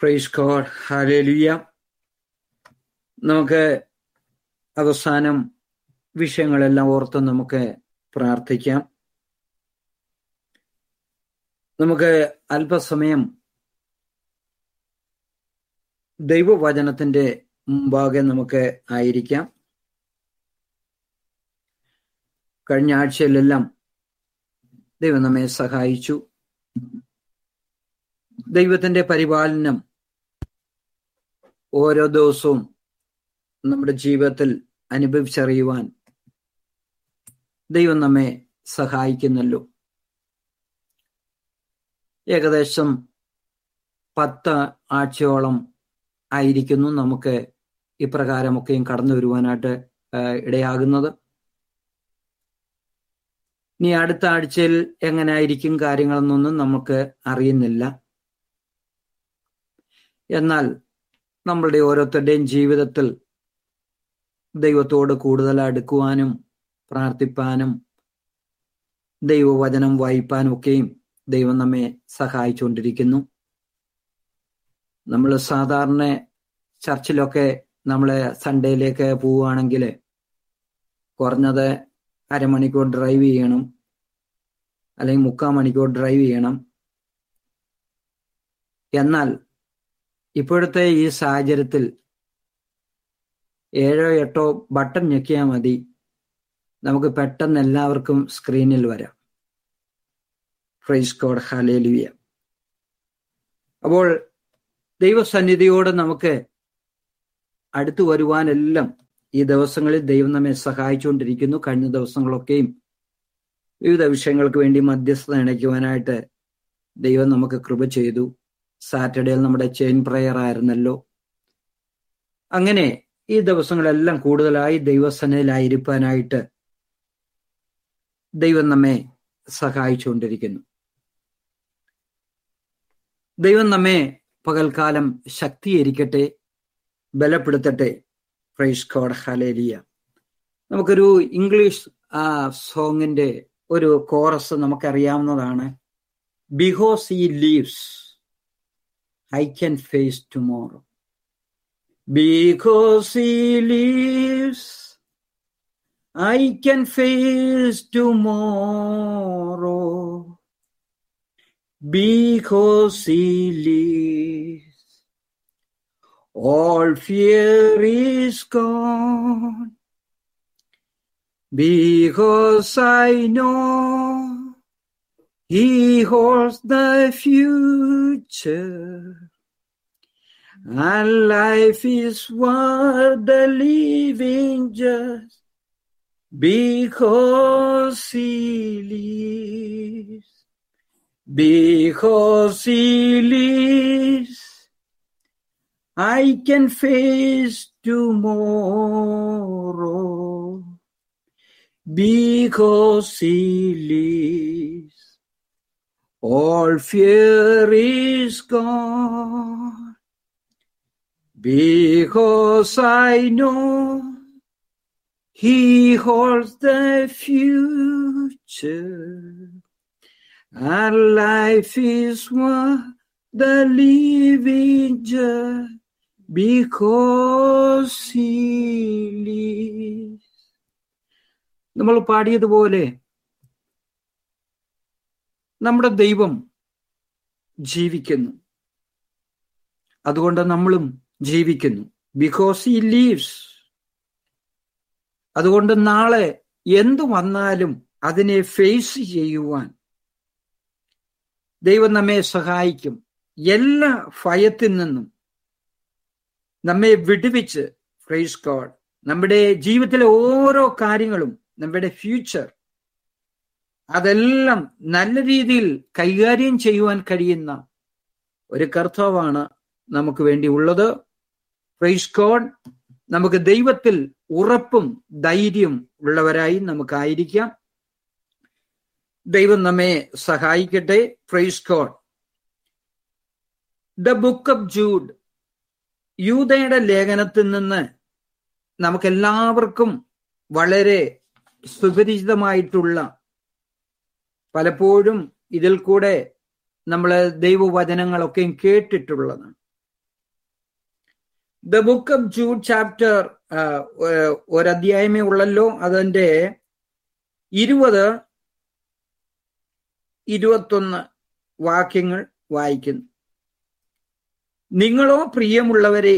Praise God hallelujah നമുക്ക് അവസാനം വിഷയങ്ങളെല്ലാം ഓർത്ത് നമുക്ക് പ്രാർത്ഥിക്കാം നമുക്ക് അല്പസമയം ദൈവവചനത്തിന്റെ മുമ്പാകെ നമുക്ക് ആയിരിക്കാം കഴിഞ്ഞ ആഴ്ചയിലെല്ലാം ദൈവം നമ്മെ സഹായിച്ചു ദൈവത്തിന്റെ പരിപാലനം ഓരോ ദിവസവും നമ്മുടെ ജീവിതത്തിൽ അനുഭവിച്ചറിയുവാൻ ദൈവം നമ്മെ സഹായിക്കുന്നല്ലോ ഏകദേശം പത്ത് ആഴ്ചയോളം ആയിരിക്കുന്നു നമുക്ക് ഇപ്രകാരമൊക്കെയും കടന്നു വരുവാനായിട്ട് ഇടയാകുന്നത് ഇനി അടുത്ത ആഴ്ചയിൽ എങ്ങനെയായിരിക്കും കാര്യങ്ങളെന്നൊന്നും നമുക്ക് അറിയുന്നില്ല എന്നാൽ നമ്മളുടെ ഓരോരുത്തരുടെയും ജീവിതത്തിൽ ദൈവത്തോട് കൂടുതൽ അടുക്കുവാനും പ്രാർത്ഥിപ്പാനും ദൈവവചനം വായിപ്പാനും ഒക്കെയും ദൈവം നമ്മെ സഹായിച്ചുകൊണ്ടിരിക്കുന്നു നമ്മൾ സാധാരണ ചർച്ചിലൊക്കെ നമ്മൾ സൺഡേയിലേക്ക് പോവുകയാണെങ്കിൽ കുറഞ്ഞത് അരമണിക്കൂർ ഡ്രൈവ് ചെയ്യണം അല്ലെങ്കിൽ മുക്കാൽ മണിക്കൂർ ഡ്രൈവ് ചെയ്യണം എന്നാൽ ഇപ്പോഴത്തെ ഈ സാഹചര്യത്തിൽ ഏഴോ എട്ടോ ബട്ടൺ ഞെക്കിയാൽ മതി നമുക്ക് പെട്ടെന്ന് എല്ലാവർക്കും സ്ക്രീനിൽ വരാം ഫ്രൈസ് കോഡ് ഹലേലുയ അപ്പോൾ ദൈവസന്നിധിയോട് നമുക്ക് അടുത്തു വരുവാനെല്ലാം ഈ ദിവസങ്ങളിൽ ദൈവം നമ്മെ സഹായിച്ചുകൊണ്ടിരിക്കുന്നു കഴിഞ്ഞ ദിവസങ്ങളൊക്കെയും വിവിധ വിഷയങ്ങൾക്ക് വേണ്ടി മധ്യസ്ഥത ഇണയ്ക്കുവാനായിട്ട് ദൈവം നമുക്ക് കൃപ ചെയ്തു സാറ്റർഡേയിൽ നമ്മുടെ ചെയിൻ പ്രയർ ആയിരുന്നല്ലോ അങ്ങനെ ഈ ദിവസങ്ങളെല്ലാം കൂടുതലായി ദൈവസനയിലായിരിക്കാനായിട്ട് ദൈവം നമ്മെ സഹായിച്ചുകൊണ്ടിരിക്കുന്നു ദൈവം നമ്മെ പകൽക്കാലം ശക്തീകരിക്കട്ടെ ബലപ്പെടുത്തട്ടെ പ്രൈസ് കോഡ് ഹലേലിയ നമുക്കൊരു ഇംഗ്ലീഷ് ആ സോങ്ങിന്റെ ഒരു കോറസ് നമുക്കറിയാവുന്നതാണ് because he lives I can face tomorrow Because he lives, I can face tomorrow. Because he lives, all fear is gone. Because I know he holds the future. And life is worth the living just because he lives. Because he lives, I can face tomorrow. Because he lives, all fear is gone. Because I know he holds the future, and life is worth the living just because he lives. നമ്മൾ പാടിയതുപോലെ നമ്മുടെ ദൈവം ജീവിക്കുന്നു അതുകൊണ്ട് നമ്മളും ജീവിക്കുന്നു because ഈ leaves അതുകൊണ്ട് നാളെ എന്തു വന്നാലും അതിനെ ഫേസ് ചെയ്യുവാൻ ദൈവം നമ്മെ സഹായിക്കും എല്ലാ ഭയത്തിൽ നിന്നും നമ്മെ വിടുവിച്ച് ഫ്രൈസ് ഗോഡ് നമ്മുടെ ജീവിതത്തിലെ ഓരോ കാര്യങ്ങളും നമ്മുടെ ഫ്യൂച്ചർ അതെല്ലാം നല്ല രീതിയിൽ കൈകാര്യം ചെയ്യുവാൻ കഴിയുന്ന ഒരു കർത്താവാണ് നമുക്ക് വേണ്ടി ഉള്ളത് പ്രൈസ് ഗോഡ് നമുക്ക് ദൈവത്തിൽ ഉറപ്പും ധൈര്യം ഉള്ളവരായി നമുക്കായിരിക്കാം ദൈവം നമ്മെ സഹായിക്കട്ടെ praise God the book of Jude യൂതയുടെ ലേഖനത്തിൽ നിന്ന് നമുക്കെല്ലാവർക്കും വളരെ സുപരിചിതമായിട്ടുള്ള പലപ്പോഴും ഇതിൽ കൂടെ നമ്മൾ ദൈവവചനങ്ങളൊക്കെയും കേട്ടിട്ടുള്ളതാണ് the book of Jude chapter ഒരധ്യായമേ ഉള്ളല്ലോ അതിന്റെ ഇരുപത് ഇരുപത്തൊന്ന് വാക്യങ്ങൾ വായിക്കുന്നു നിങ്ങളോ പ്രിയമുള്ളവരെ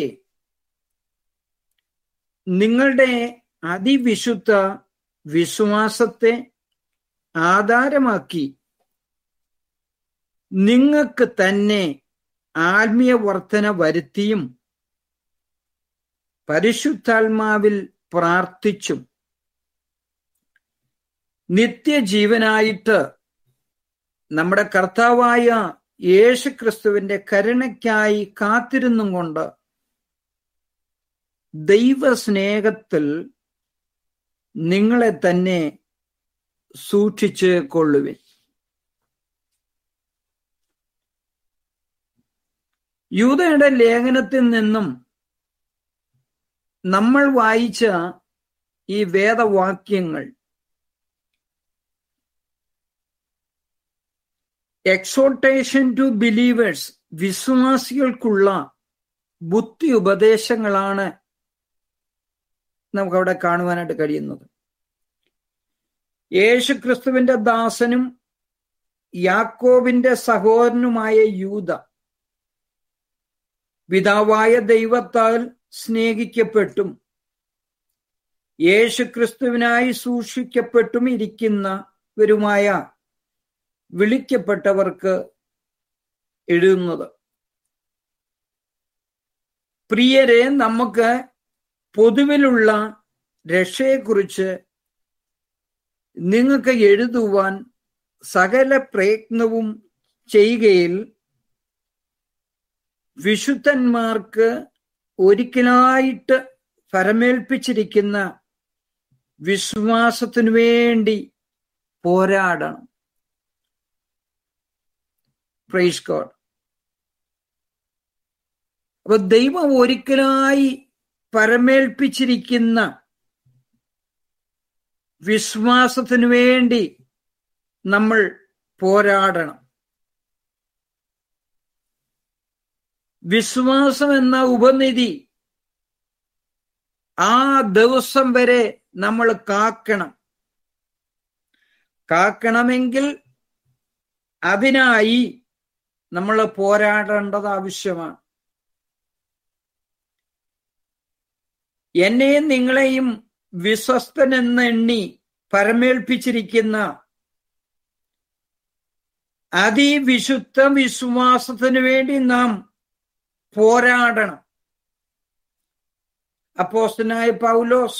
നിങ്ങളുടെ അതിവിശുദ്ധ വിശ്വാസത്തെ ആധാരമാക്കി നിങ്ങൾക്ക് തന്നെ ആത്മീയ വർധന വരുത്തിയും പരിശുദ്ധാത്മാവിൽ പ്രാർത്ഥിച്ചും നിത്യജീവനായിട്ട് നമ്മുടെ കർത്താവായ യേശു ക്രിസ്തുവിന്റെ കരുണയ്ക്കായി കാത്തിരുന്നും കൊണ്ട് ദൈവസ്നേഹത്തിൽ നിങ്ങളെ തന്നെ സൂക്ഷിച്ച് കൊള്ളുവിൻ യൂതയുടെ ലേഖനത്തിൽ നിന്നും നമ്മൾ വായിച്ച ഈ വേദവാക്യങ്ങൾ എക്സോട്ടേഷൻ ടു ബിലീവേഴ്സ് വിശ്വാസികൾക്കുള്ള ബുദ്ധി ഉപദേശങ്ങളാണ് നമുക്കവിടെ കാണുവാനായിട്ട് കഴിയുന്നത് യേശു ക്രിസ്തുവിന്റെ ദാസനും യാക്കോബിന്റെ സഹോദരനുമായ യൂത പിതാവായ ദൈവത്താൽ സ്നേഹിക്കപ്പെട്ടും യേശു ക്രിസ്തുവിനായി സൂക്ഷിക്കപ്പെട്ടും ഇരിക്കുന്നവരുമായ വിളിക്കപ്പെട്ടവർക്ക് എഴുതുന്നത് പ്രിയരെ നമുക്ക് പൊതുവിലുള്ള രക്ഷയെക്കുറിച്ച് നിങ്ങൾക്ക് എഴുതുവാൻ സകല പ്രയത്നവും ചെയ്യുകയിൽ വിശുദ്ധന്മാർക്ക് ഒരിക്കലായിട്ട് ഫലമേൽപ്പിച്ചിരിക്കുന്ന വിശ്വാസത്തിനു വേണ്ടി പോരാടണം പ്രൈസ് ഗോഡ് അപ്പൊ ദൈവം ഒരിക്കലായി പരമേൽപ്പിച്ചിരിക്കുന്ന വിശ്വാസത്തിനു വേണ്ടി നമ്മൾ പോരാടണം വിശ്വാസം എന്ന ഉപനിധി ആ ദിവസം വരെ നമ്മൾ കാക്കണം കാക്കണമെങ്കിൽ അതിനായി നമ്മൾ പോരാടേണ്ടത് ആവശ്യമാണ് എന്നെയും നിങ്ങളെയും വിശ്വസ്തനെന്ന് എണ്ണി പരമേൽപ്പിച്ചിരിക്കുന്ന അതിവിശുദ്ധ വിശ്വാസത്തിനു വേണ്ടി നാം പോരാടണം അപ്പോസ്റ്റനായ പൗലോസ്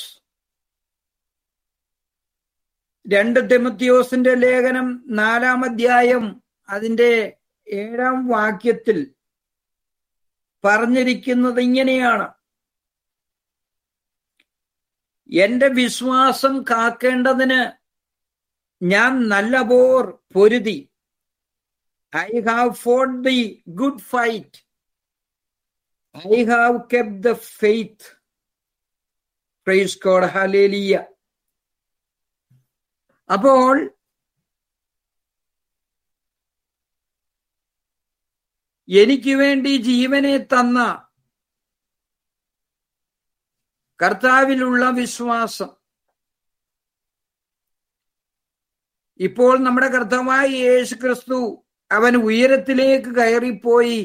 രണ്ട് തിമത്തിയോസിന്റെ ലേഖനം നാലാം അധ്യായം അതിന്റെ ഏഴാം വാക്യത്തിൽ പറഞ്ഞിരിക്കുന്നത് ഇങ്ങനെയാണ് എന്റെ വിശ്വാസം കാക്കേണ്ടതിന് ഞാൻ നല്ല പോർ പൊരുതി I have fought the good fight I have kept the faith praise God hallelujah അപ്പോൾ എനിക്ക് വേണ്ടി ജീവനെ തന്ന കർത്താവിലുള്ള വിശ്വാസം ഇപ്പോൾ നമ്മുടെ കർത്താവായ യേശു ക്രിസ്തു അവൻ ഉയരത്തിലേക്ക് കയറിപ്പോയി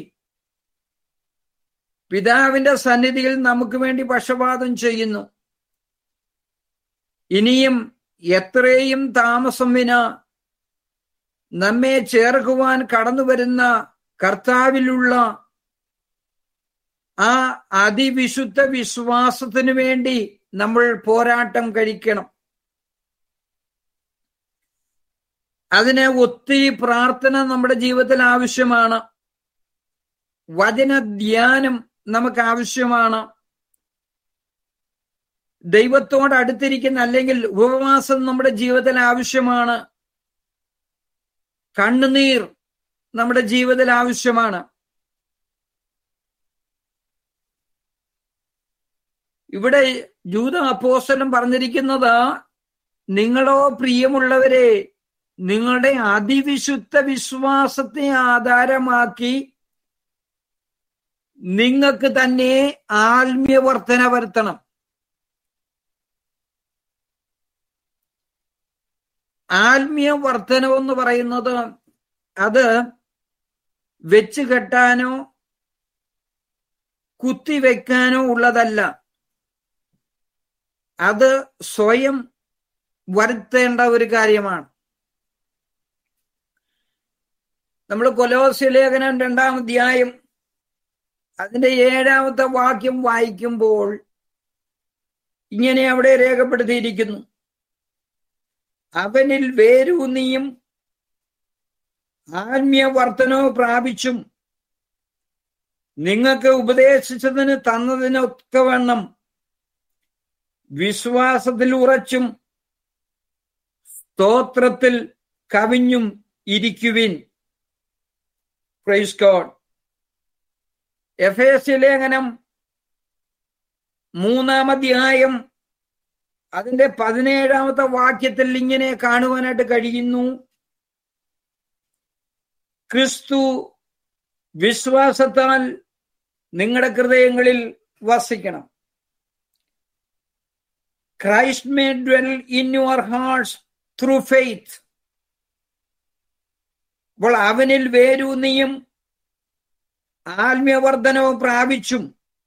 പിതാവിന്റെ സന്നിധിയിൽ നമുക്ക് വേണ്ടി പക്ഷപാതം ചെയ്യുന്നു ഇനിയും എത്രയും താമസം വിന നമ്മെ ചേർക്കുവാൻ കടന്നു വരുന്ന കർത്താവിലുള്ള ആ അതിവിശുദ്ധ വിശ്വാസത്തിനു വേണ്ടി നമ്മൾ പോരാട്ടം കഴിക്കണം അതിന് ഒത്തിരി പ്രാർത്ഥന നമ്മുടെ ജീവിതത്തിൽ ആവശ്യമാണ് വചന ധ്യാനം നമുക്ക് ആവശ്യമാണ് ദൈവത്തോട് അടുത്തിരിക്കുന്ന അല്ലെങ്കിൽ ഉപവാസം നമ്മുടെ ജീവിതത്തിൽ ആവശ്യമാണ് കണ്ണുനീർ നമ്മുടെ ജീവിതത്തിൽ ആവശ്യമാണ് ഇവിടെ ജൂത അപ്പോസ്തലൻ പറഞ്ഞിരിക്കുന്നത് നിങ്ങളോ പ്രിയമുള്ളവരെ നിങ്ങളുടെ അതിവിശുദ്ധ വിശ്വാസത്തെ ആധാരമാക്കി നിങ്ങൾക്ക് തന്നെ ആത്മീയവർദ്ധന വരുത്തണം ആത്മീയ വർധനം എന്ന് പറയുന്നത് അത് വെച്ച് കെട്ടാനോ കുത്തിവെക്കാനോ ഉള്ളതല്ല അത് സ്വയം വരുത്തേണ്ട ഒരു കാര്യമാണ് നമ്മൾ കൊലോസ്യ ലേഖനം രണ്ടാം അധ്യായം അതിന്റെ ഏഴാമത്തെ വാക്യം വായിക്കുമ്പോൾ ഇങ്ങനെ അവിടെ രേഖപ്പെടുത്തിയിരിക്കുന്നു അവനിൽ വേരൂന്നിയും ആത്മീയ വർധനവ് പ്രാപിച്ചും നിങ്ങൾക്ക് ഉപദേശിച്ചതിന് തന്നതിനൊക്കെ വണ്ണം വിശ്വാസത്തിൽ ഉറച്ചും സ്തോത്രത്തിൽ കവിഞ്ഞും ഇരിക്കുവിൻ പ്രൈസ് ഗോഡ് എഫ് എസ് ലേഖനം മൂന്നാം അധ്യായം അതിന്റെ പതിനേഴാമത്തെ വാക്യത്തിൽ ഇങ്ങനെ കാണുവാനായിട്ട് കഴിയുന്നു ക്രിസ്തു വിശ്വാസത്താൽ നിങ്ങളുടെ ഹൃദയങ്ങളിൽ വസിക്കണം Christ may dwell in your hearts through faith അപ്പോൾ അവനിൽ വേരൂന്നിയും ആത്മീയവർദ്ധനവും പ്രാപിച്ചും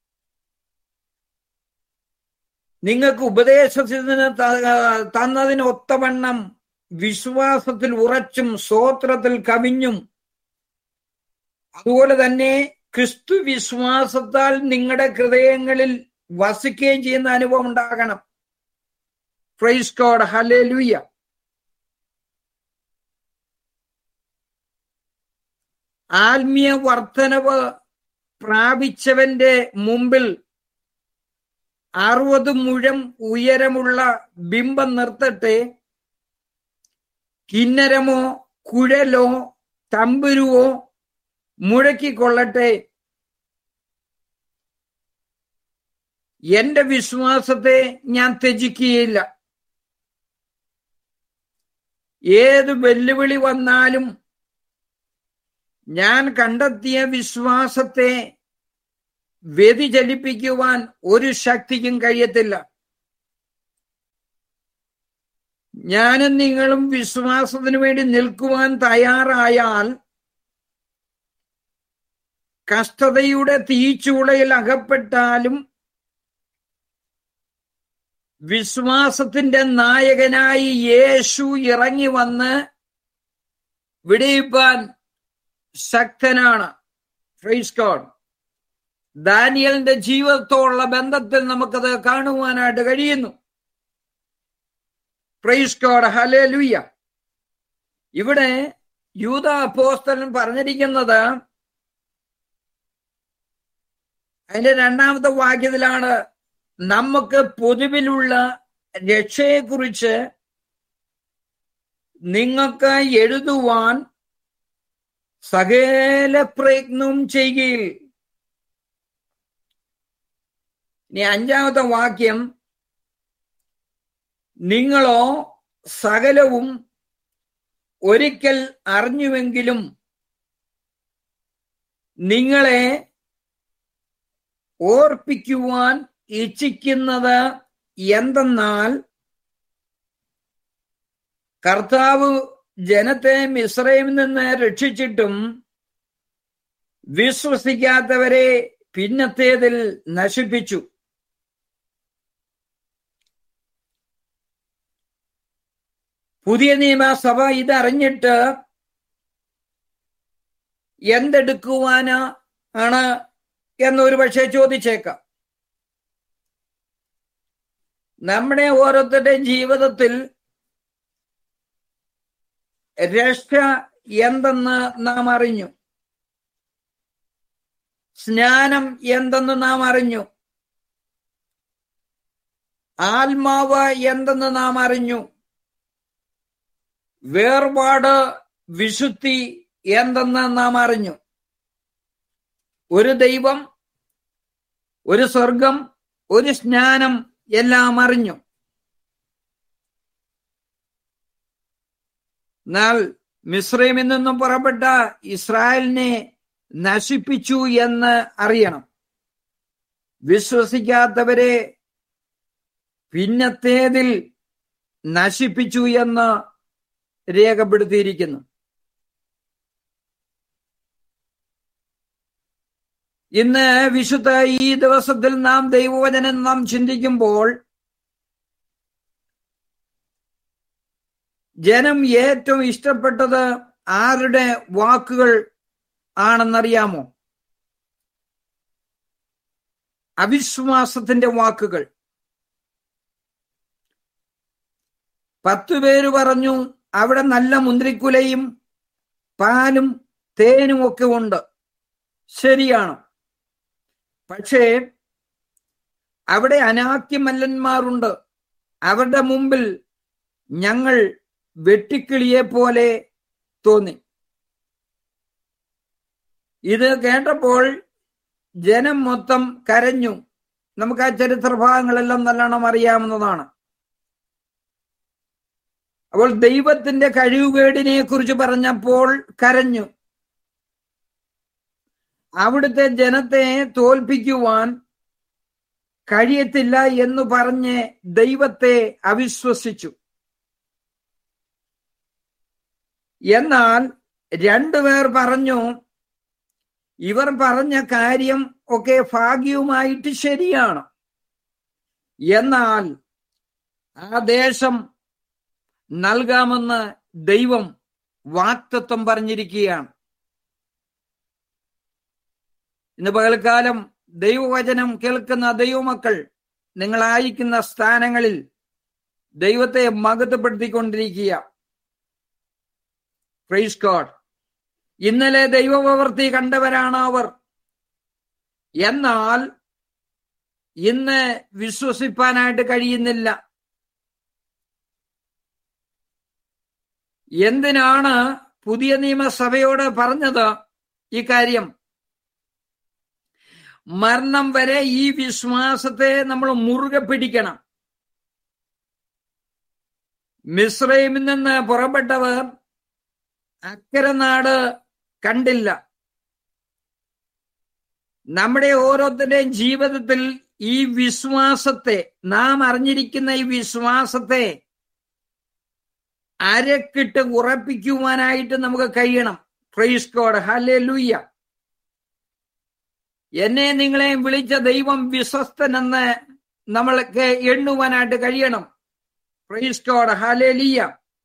നിങ്ങൾക്ക് ഉപദേശത്തിന് തന്നതിന് ഒത്തവണ്ണം വിശ്വാസത്തിൽ ഉറച്ചും സ്തോത്രത്തിൽ കവിഞ്ഞും അതുപോലെ തന്നെ ക്രിസ്തു വിശ്വാസത്താൽ നിങ്ങളുടെ ഹൃദയങ്ങളിൽ വസിക്കുകയും ചെയ്യുന്ന അനുഭവം ഉണ്ടാകണം പ്രൈസ് കോഡ് ഹലേ ലൂയ ആത്മീയ വർധനവ് പ്രാപിച്ചവന്റെ മുമ്പിൽ അറുപത് മുഴം ഉയരമുള്ള ബിംബം നിർത്തട്ടെ കിന്നരമോ കുഴലോ തമ്പുരുവോ മുഴക്കിക്കൊള്ളട്ടെ എന്റെ വിശ്വാസത്തെ ഞാൻ ത്യജിക്കുകയില്ല ഏത് വെല്ലുവിളി വന്നാലും ഞാൻ കണ്ടെത്തിയ വിശ്വാസത്തെ വ്യതിചലിപ്പിക്കുവാൻ ഒരു ശക്തിക്കും കഴിയത്തില്ല ഞാനും നിങ്ങളും വിശ്വാസത്തിനു വേണ്ടി നിൽക്കുവാൻ തയ്യാറായാൽ കഷ്ടതയുടെ തീച്ചൂളയിൽ അകപ്പെട്ടാലും വിശ്വാസത്തിന്റെ നായകനായി യേശു ഇറങ്ങി വന്ന് വിടിയിപ്പാൻ ശക്തനാണ് ഫ്രൈസ് ഗോഡ് ദാനിയലിന്റെ ജീവിതത്തോടുള്ള ബന്ധത്തിൽ നമുക്കത് കാണുവാനായിട്ട് കഴിയുന്നു പ്രൈസ് ഗോഡ് ഹലേ ലുയ്യ ഇവിടെ യൂത അപ്പോസ്തലൻ പറഞ്ഞിരിക്കുന്നത് അതിന്റെ രണ്ടാമത്തെ വാക്യത്തിലാണ് നമുക്ക് പൊതുവിലുള്ള രക്ഷയെക്കുറിച്ച് നിങ്ങൾക്ക് എഴുതുവാൻ സകല പ്രയത്നവും ചെയ്യുകയിൽ ഇനി അഞ്ചാമത്തെ വാക്യം നിങ്ങളോ സകലവും ഒരിക്കൽ അറിഞ്ഞുവെങ്കിലും നിങ്ങളെ ഓർപ്പിക്കുവാൻ ഇച്ഛിക്കുന്നത് എന്തെന്നാൽ കർത്താവ് ജനത്തെ മിശ്രയിൽ നിന്ന് രക്ഷിച്ചിട്ടും വിശ്വസിക്കാത്തവരെ പിന്നത്തേതിൽ നശിപ്പിച്ചു പുതിയ നിയമസഭ ഇതറിഞ്ഞിട്ട് എന്തെടുക്കുവാന് ആണ് എന്നൊരു പക്ഷേ ചോദിച്ചേക്കാം നമ്മുടെ ഓരോരുത്തരുടെയും ജീവിതത്തിൽ രക്ഷ എന്തെന്ന് നാം അറിഞ്ഞു സ്നാനം എന്തെന്ന് നാം അറിഞ്ഞു ആത്മാവ് എന്തെന്ന് നാം അറിഞ്ഞു വേർപാട് വിശുദ്ധി എന്തെന്ന് നാം അറിഞ്ഞു ഒരു ദൈവം ഒരു സ്വർഗം ഒരു സ്നാനം എല്ലാം അറിഞ്ഞു എന്നാൽ മിശ്രമിൽ നിന്നും പുറപ്പെട്ട ഇസ്രായേലിനെ നശിപ്പിച്ചു എന്ന് അറിയണം വിശ്വസിക്കാത്തവരെ പിന്നത്തേതിൽ നശിപ്പിച്ചു എന്ന് രേഖപ്പെടുത്തിയിരിക്കുന്നു ഇന്ന് വിശുദ്ധ ഈ ദിവസത്തിൽ നാം ദൈവവചനം നാം ചിന്തിക്കുമ്പോൾ ജനം ഏറ്റവും ഇഷ്ടപ്പെട്ടത് ആരുടെ വാക്കുകൾ ആണെന്നറിയാമോ അവിശ്വാസത്തിന്റെ വാക്കുകൾ പത്തു പേര് പറഞ്ഞു അവിടെ നല്ല മുന്തിരിക്കുലയും പാലും തേനും ഒക്കെ ഉണ്ട് ശരിയാണ് പക്ഷേ അവിടെ അനാക്യമല്ലന്മാരുണ്ട് അവരുടെ മുമ്പിൽ ഞങ്ങൾ വെട്ടിക്കിളിയെ പോലെ തോന്നി ഇത് കേട്ടപ്പോൾ ജനം മൊത്തം കരഞ്ഞു നമുക്ക് ആ ചരിത്ര ഭാഗങ്ങളെല്ലാം നല്ലോണം അറിയാവുന്നതാണ് അപ്പോൾ ദൈവത്തിന്റെ കഴിവുകേടിനെ കുറിച്ച് പറഞ്ഞപ്പോൾ കരഞ്ഞു അവിടുത്തെ ജനത്തെ തോൽപ്പിക്കുവാൻ കഴിയത്തില്ല എന്ന് പറഞ്ഞ് ദൈവത്തെ അവിശ്വസിച്ചു എന്നാൽ രണ്ടുപേർ പറഞ്ഞു ഇവർ പറഞ്ഞ കാര്യം ഒക്കെ ഭാഗ്യവുമായിട്ട് ശരിയാണ് എന്നാൽ ആ ദേശം നൽകാമെന്ന് ദൈവം വാക്തത്വം പറഞ്ഞിരിക്കുകയാണ് ഇന്ന് പകൽക്കാലം ദൈവവചനം കേൾക്കുന്ന ദൈവമക്കൾ നിങ്ങളായിരിക്കുന്ന സ്ഥാനങ്ങളിൽ ദൈവത്തെ മകത്തപ്പെടുത്തിക്കൊണ്ടിരിക്കുക പ്രൈസ് ഗോഡ് ഇന്നലെ ദൈവപ്രവൃത്തി കണ്ടവരാണ് അവർ എന്നാൽ ഇന്ന് വിശ്വസിപ്പാനായിട്ട് കഴിയുന്നില്ല എന്തിനാണ് പുതിയ നിയമസഭയോട് പറഞ്ഞത് ഈ കാര്യം മരണം വരെ ഈ വിശ്വാസത്തെ നമ്മൾ മുറുകെ പിടിക്കണം മിശ്രൈമിൽ നിന്ന് പുറപ്പെട്ടവർ അക്കരെ നാട് കണ്ടില്ല നമ്മുടെ ഓരോരുത്തരുടെയും ജീവിതത്തിൽ ഈ വിശ്വാസത്തെ നാം അറിഞ്ഞിരിക്കുന്ന ഈ വിശ്വാസത്തെ അരക്കിട്ട് ഉറപ്പിക്കുവാനായിട്ട് നമുക്ക് കഴിയണം പ്രൈസ് കോഡ് ഹലേ ലൂയ്യ എന്നെ നിങ്ങളെ വിളിച്ച ദൈവം വിശ്വസ്തനെന്ന് നമ്മൾക്ക് എണ്ണുവാനായിട്ട് കഴിയണം പ്രൈസ് കോഡ് ഹലേലിയ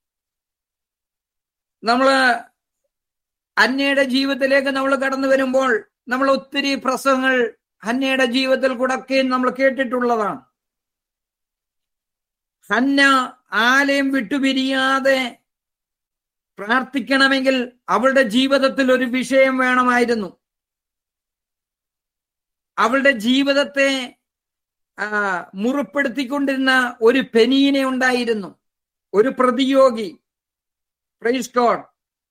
നമ്മള് അന്നയുടെ ജീവിതത്തിലേക്ക് നമ്മൾ കടന്നു വരുമ്പോൾ നമ്മൾ ഒത്തിരി പ്രസവങ്ങൾ ഹന്നയുടെ ജീവിതത്തിൽ കൂടെ ഒക്കെ നമ്മൾ കേട്ടിട്ടുള്ളതാണ് ഹന്ന ആലയം വിട്ടുപിരിയാതെ പ്രാർത്ഥിക്കണമെങ്കിൽ അവളുടെ ജീവിതത്തിൽ ഒരു വിഷയം വേണമായിരുന്നു അവളുടെ ജീവിതത്തെ മുറിപ്പെടുത്തിക്കൊണ്ടിരുന്ന ഒരു പെനീനെ ഉണ്ടായിരുന്നു ഒരു പ്രതിയോഗി പ്രൈസ് ഗോഡ്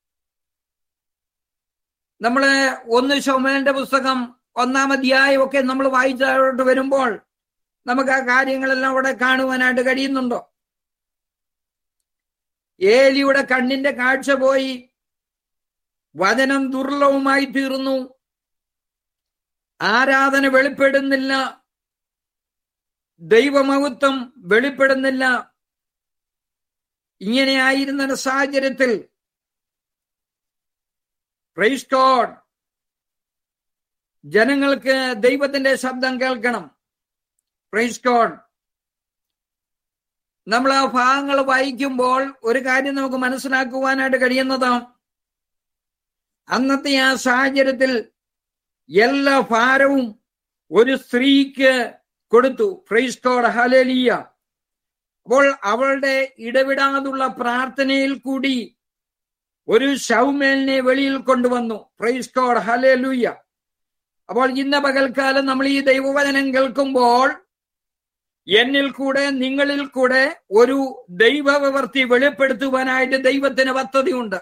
നമ്മള് ഒന്ന് ശോമേന്റെ പുസ്തകം ഒന്നാം അധ്യായം ഒക്കെ നമ്മൾ വായിച്ചോട്ട് വരുമ്പോൾ നമുക്ക് ആ കാര്യങ്ങളെല്ലാം അവിടെ കാണുവാനായിട്ട് കഴിയുന്നുണ്ടോ ഏലിയുടെ കണ്ണിന്റെ കാഴ്ച പോയി വചനം ദുർലഭമായി തീർന്നു ആരാധന വെളിപ്പെടുന്നില്ല ദൈവമഹത്വം വെളിപ്പെടുന്നില്ല ഇങ്ങനെയായിരുന്ന സാഹചര്യത്തിൽ പ്രൈസ് ഗോഡ് ജനങ്ങൾക്ക് ദൈവത്തിന്റെ ശബ്ദം കേൾക്കണം പ്രൈസ് ഗോഡ് നമ്മൾ ആ ഭാഗങ്ങൾ വായിക്കുമ്പോൾ ഒരു കാര്യം നമുക്ക് മനസ്സിലാക്കുവാനായിട്ട് കഴിയുന്നത് അന്നത്തെ ആ സാഹചര്യത്തിൽ എല്ലാ ഭാരവും ഒരു സ്ത്രീക്ക് കൊടുത്തു ഫ്രൈസ് കോഡ് ഹലലിയ അപ്പോൾ അവളുടെ ഇടവിടാതുള്ള പ്രാർത്ഥനയിൽ കൂടി ഒരു ഷൗമേലിനെ വെളിയിൽ കൊണ്ടുവന്നു ഫ്രൈസ് കോഡ് ഹലലൂയ അപ്പോൾ ഇന്ന പകൽക്കാലം നമ്മൾ ഈ ദൈവവചനം കേൾക്കുമ്പോൾ എന്നിൽ കൂടെ നിങ്ങളിൽ കൂടെ ഒരു ദൈവപ്രവൃത്തി വെളിപ്പെടുത്തുവാനായിട്ട് ദൈവത്തിന് പദ്ധതിയുണ്ട്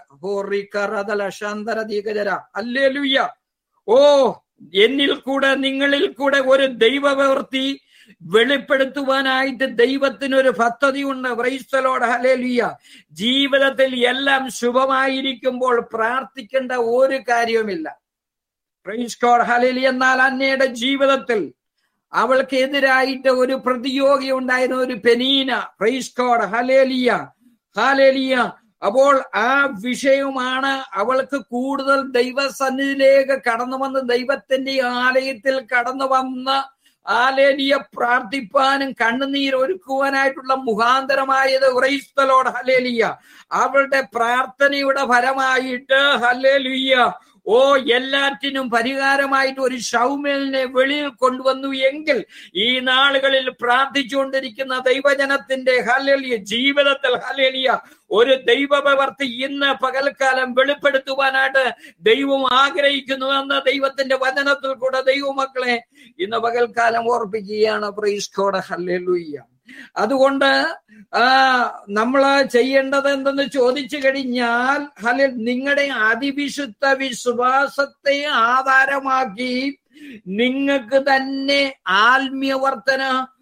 അല്ലേലുയ്യ ഓ എന്നിൽ കൂടെ നിങ്ങളിൽ കൂടെ ഒരു ദൈവപ്രവൃത്തി വെളിപ്പെടുത്തുവാനായിട്ട് ദൈവത്തിനൊരു പദ്ധതിയുണ്ട് വ്രൈസ്തലോട് ഹലേലുയ്യ ജീവിതത്തിൽ എല്ലാം ശുഭമായിരിക്കുമ്പോൾ പ്രാർത്ഥിക്കേണ്ട ഒരു കാര്യവുമില്ല പ്രൈസ് ഗോഡ് ഹലേലി എന്നാൽ അന്നയുടെ ജീവിതത്തിൽ അവൾക്ക് എതിരായിട്ട് ഒരു പ്രതിയോഗി ഉണ്ടായിരുന്ന ഒരു Peninnah praise God hallelujah hallelujah അപ്പോൾ ആ വിഷയമാണ് അവൾക്ക് കൂടുതൽ ദൈവസന്നിധിയിലേക്ക് കടന്നു വന്ന് ദൈവത്തിന്റെ ആലയത്തിൽ കടന്നു വന്ന് ആലേലിയ പ്രാർത്ഥിപ്പാനും കണ്ണുനീർ ഒരുക്കുവാനായിട്ടുള്ള മുഖാന്തരമായത് ഉറൈസ്തലോട് ഹലേലിയ അവളുടെ പ്രാർത്ഥനയുടെ ഫലമായിട്ട് ഹലേലിയ ഓ എല്ലാറ്റിനും പരിഹാരമായിട്ട് ഒരു ഷൗമേലിനെ വെളിയിൽ കൊണ്ടുവന്നു എങ്കിൽ ഈ നാളുകളിൽ പ്രാർത്ഥിച്ചുകൊണ്ടിരിക്കുന്ന ദൈവജനത്തിന്റെ ഹലേലിയ ജീവിതത്തിൽ ഹലേലിയ ഒരു ദൈവപ്രവർത്തി ഇന്ന് പകൽക്കാലം വെളിപ്പെടുത്തുവാനായിട്ട് ദൈവം ആഗ്രഹിക്കുന്നുവെന്ന് ദൈവത്തിന്റെ വചനത്തിൽ കൂടെ ദൈവമക്കളെ ഇന്ന് പകൽക്കാലം ഓർപ്പിക്കുകയാണ് പ്രൈസ്കോടെ ഹല്ലേലൂയ്യ അതുകൊണ്ട് ആ നമ്മൾ ചെയ്യേണ്ടത് എന്തെന്ന് ചോദിച്ചു കഴിഞ്ഞാൽ ഹലിൽ നിങ്ങളുടെ അതിവിശുദ്ധ വിശ്വാസത്തെ ആധാരമാക്കി നിങ്ങൾക്ക് തന്നെ ആത്മീയവർത്തന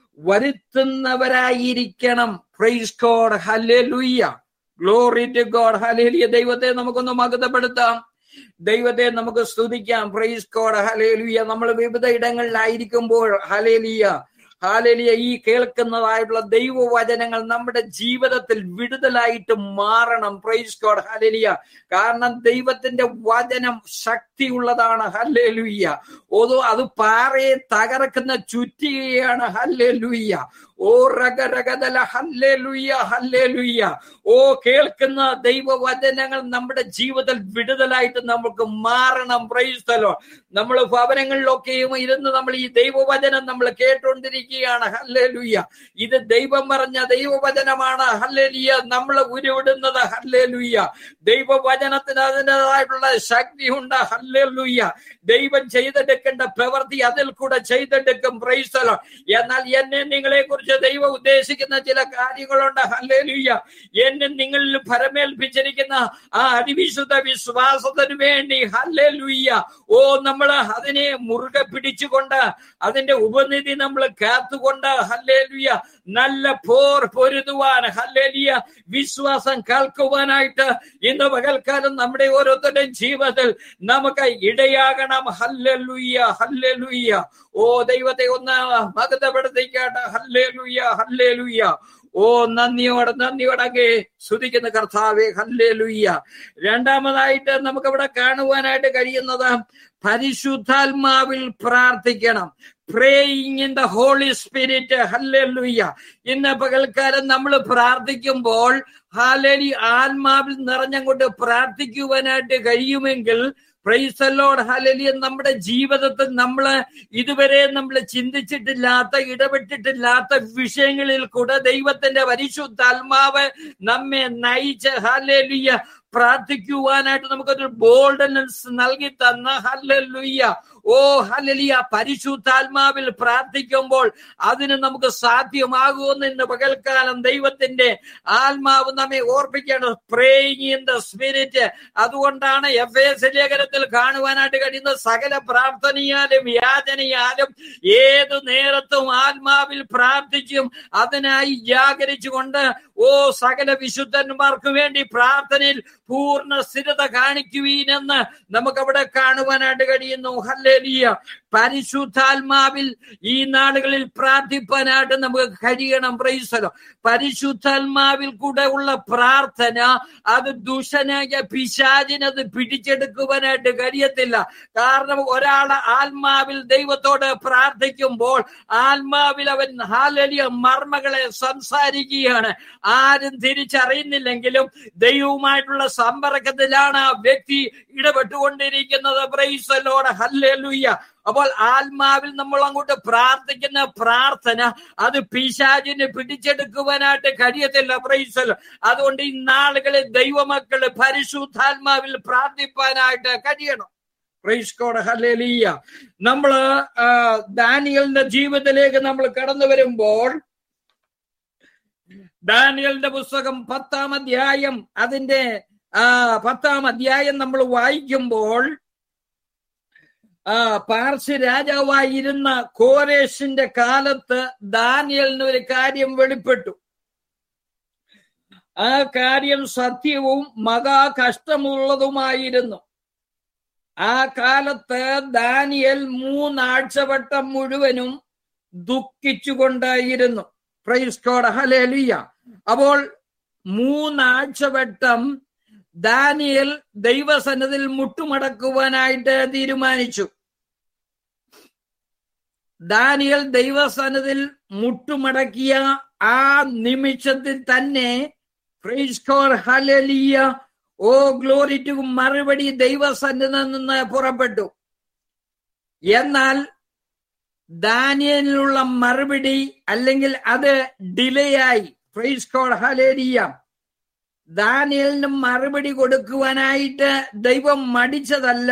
വരുത്തുന്നവരായിരിക്കണം praise God hallelujah glory to God hallelujah ദൈവത്തെ നമുക്കൊന്ന് മകതപ്പെടുത്താം ദൈവത്തെ നമുക്ക് സ്തുതിക്കാം പ്രൈസ് ഗോഡ് ഹലേലിയ നമ്മൾ വിവിധ ഇടങ്ങളിലായിരിക്കുമ്പോൾ ഹലേലിയ ഹാലലിയ ഈ കേൾക്കുന്നതായിട്ടുള്ള ദൈവവചനങ്ങൾ നമ്മുടെ ജീവിതത്തിൽ വിടുതലായിട്ട് മാറണം പ്രൈസ് ഗോഡ് ഹലലിയ കാരണം ദൈവത്തിന്റെ വചനം ശക്തിയുള്ളതാണ് ഹല്ലേലുയ്യ ഓതോ അത് പാറയെ തകർക്കുന്ന ചുറ്റികയാണ് ഹല്ലേലുയ്യ ഓ റഗരഗതല ഹല്ലേലുയ്യ ഹല്ലേലുയ്യ ഓ കേൾക്കുന്ന ദൈവവചനങ്ങൾ നമ്മുടെ ജീവിതത്തിൽ വിടുതലായിട്ട് നമുക്ക് മാറണം പ്രൈസ്തലോ നമ്മൾ ഭവനങ്ങളിലൊക്കെയും ഇരുന്ന് നമ്മൾ ഈ ദൈവവചനം നമ്മൾ കേട്ടുകൊണ്ടിരിക്കുകയാണ് ഹല്ലേലുയ്യ ഇത് ദൈവം പറഞ്ഞ ദൈവവചനമാണ് ഹല്ലേലിയ നമ്മൾ ഉരുവിടുന്നത് ഹല്ലേലുയ്യ ദൈവവചനത്തിന് അതിൻ്റെതായിട്ടുള്ള ശക്തിയുണ്ട് ഹല്ലേലുയ്യ ദൈവം ചെയ്തെടുക്കേണ്ട പ്രവൃത്തി അതിൽ കൂടെ ചെയ്തെടുക്കും പ്രൈസ്തലോ എന്നാൽ എന്നെ നിങ്ങളെ കുറിച്ച് ദൈവം ഉദ്ദേശിക്കുന്ന ചില കാര്യങ്ങളുണ്ട് ഹല്ലേലുയ്യ എന്നെ നിങ്ങളിൽ ഫലമേൽപ്പിച്ചിരിക്കുന്ന ആ അതിവിശുദ്ധ വിശ്വാസത്തിന് വേണ്ടി ഹല്ലേലുയ്യ ഓ നമ്മൾ അതിനെ മുറുകെ പിടിച്ചുകൊണ്ട് അതിന്റെ ഉപനിധി നമ്മൾ കാത്തുകൊണ്ട് ഹല്ലേലുയ്യ നല്ല പോർ പൊരുതുവാൻ ഹല്ലേലിയ വിശ്വാസം കേൾക്കുവാനായിട്ട് ഇന്ന് പകൽക്കാലം നമ്മുടെ ഓരോരുത്തരുടെയും ജീവിതത്തിൽ നമുക്ക് ഇടയാകണം ഹല്ലേലുയ്യ ഹല്ലേലുയ്യ ഓ ദൈവത്തെ ഒന്ന് മകതപ്പെടുത്തിക്കാട്ടെ ഹല്ലേലുയ്യ ഹല്ലേലുയ്യ ഓ നന്ദിയോടെ നന്ദിയോടങ്ങെ സ്തുതിക്കുന്ന കർത്താവെ ഹല്ലേലുയ്യ രണ്ടാമതായിട്ട് നമുക്ക് ഇവിടെ കാണുവാനായിട്ട് കഴിയുന്നത് പരിശുദ്ധാത്മാവിൽ പ്രാർത്ഥിക്കണം praying in the holy spirit hallelujah ഇന്ന് പകൽക്കാലം നമ്മൾ പ്രാർത്ഥിക്കുമ്പോൾ ഹാലേലി ആത്മാവിൽ നിറഞ്ഞങ്ങോട്ട് പ്രാർത്ഥിക്കുവാനായിട്ട് കഴിയുമെങ്കിൽ പ്രൈസലോട് ഹലലിയ നമ്മുടെ ജീവിതത്തിൽ നമ്മൾ ഇതുവരെ നമ്മൾ ചിന്തിച്ചിട്ടില്ലാത്ത ഇടപെട്ടിട്ടില്ലാത്ത വിഷയങ്ങളിൽ കൂടെ ദൈവത്തിന്റെ പരിശുദ്ധാത്മാവ് നമ്മെ നയിച്ച് ഹലലിയ പ്രാർത്ഥിക്കുവാനായിട്ട് നമുക്കൊരു ബോൾഡനസ് നൽകി തന്ന ഹല്ലുയ്യ ഓ ഹലലിയ പരിശുദ്ധാത്മാവിൽ പ്രാർത്ഥിക്കുമ്പോൾ അതിന് നമുക്ക് സാധ്യമാകുമെന്ന് ഇന്ന് പകൽക്കാലം ദൈവത്തിന്റെ ആത്മാവ് നമ്മെ ഓർപ്പിക്കണം പ്രേയിങ് ഇൻ ദ സ്പിരിറ്റ് അതുകൊണ്ടാണ് എഫ് എസ് ലേഖനത്തിൽ കാണുവാനായിട്ട് കഴിയുന്ന സകല പ്രാർത്ഥനയാലും യാചനയാലും ഏതു നേരത്തും ആത്മാവിൽ പ്രാർത്ഥിച്ചും അതിനായി ജാഗരിച്ചുകൊണ്ട് ഓ സകല വിശുദ്ധന്മാർക്ക് വേണ്ടി പ്രാർത്ഥനയിൽ പൂർണ്ണ സ്ഥിരത കാണിക്കുവീനെന്ന് നമുക്കവിടെ കാണുവാനായിട്ട് കഴിയുന്നു ഹല്ലേലിയ പരിശുദ്ധാത്മാവിൽ ഈ നാടുകളിൽ പ്രാർത്ഥിപ്പാനായിട്ട് നമുക്ക് കഴിയണം പ്രൈസലോ പരിശുദ്ധാത്മാവിൽ കൂടെ ഉള്ള പ്രാർത്ഥന അത് ദുഷനായ പിശാചിനത് പിടിച്ചെടുക്കുവാനായിട്ട് കഴിയത്തില്ല കാരണം ഒരാള് ആത്മാവിൽ ദൈവത്തോട് പ്രാർത്ഥിക്കുമ്പോൾ ആത്മാവിൽ അവൻ ഹാലലിയ മർമ്മകളെ സംസാരിക്കുകയാണ് ആരും തിരിച്ചറിയുന്നില്ലെങ്കിലും ദൈവവുമായിട്ടുള്ള സമ്പർക്കത്തിലാണ് ആ വ്യക്തി ഇടപെട്ടുകൊണ്ടിരിക്കുന്നത് പ്രൈസലോട് ഹല്ലേലുയ്യ അപ്പോൾ ആത്മാവിൽ നമ്മൾ അങ്ങോട്ട് പ്രാർത്ഥിക്കുന്ന പ്രാർത്ഥന അത് പിശാചിന് പിടിച്ചെടുക്കുവാനായിട്ട് കഴിയത്തില്ല പ്രൈസലോ അതുകൊണ്ട് ഈ നാളുകളിൽ ദൈവമക്കള് പരിശുദ്ധാത്മാവിൽ പ്രാർത്ഥിപ്പാനായിട്ട് കഴിയണം പ്രൈസ്കോട് ഹല്ലേലീയ നമ്മള് ദാനിയലിന്റെ ജീവിതത്തിലേക്ക് നമ്മൾ കടന്നു വരുമ്പോൾ ദാനിയലിന്റെ പുസ്തകം പത്താം അധ്യായം അതിന്റെ ആ പത്താം അധ്യായം നമ്മൾ വായിക്കുമ്പോൾ ആ പാർസി രാജാവായിരുന്ന കോരേഷിന്റെ കാലത്ത് ദാനിയലിന് ഒരു കാര്യം വെളിപ്പെട്ടു ആ കാര്യം സത്യവും മഹാ കഷ്ടമുള്ളതുമായിരുന്നു ആ കാലത്ത് ദാനിയൽ മൂന്നാഴ്ചവട്ടം മുഴുവനും ദുഃഖിച്ചുകൊണ്ടായിരുന്നു പ്രൈസ്കോഡ് ഹലേലിയ അപ്പോൾ മൂന്നാഴ്ചവട്ടം ദാനിയൽ ദൈവസന്നതിൽ മുട്ടുമടക്കുവാനായിട്ട് തീരുമാനിച്ചു ദാനിയൽ ദൈവസന്നതിൽ മുട്ടുമടക്കിയ ആ നിമിഷത്തിൽ തന്നെ പ്രൈസ്കോർ ഹലലിയ ഓ ഗ്ലോറി ടു മറുപടി ദൈവസന്നിധിയിൽ നിന്ന് പുറപ്പെട്ടു എന്നാൽ ദാനിയലിനുള്ള മറുപടി അല്ലെങ്കിൽ അത് ഡിലേ ആയി പ്രൈസ്കോഡ് ഹലേലിയ ദാനിയലിന് മറുപടി കൊടുക്കുവാനായിട്ട് ദൈവം മടിച്ചതല്ല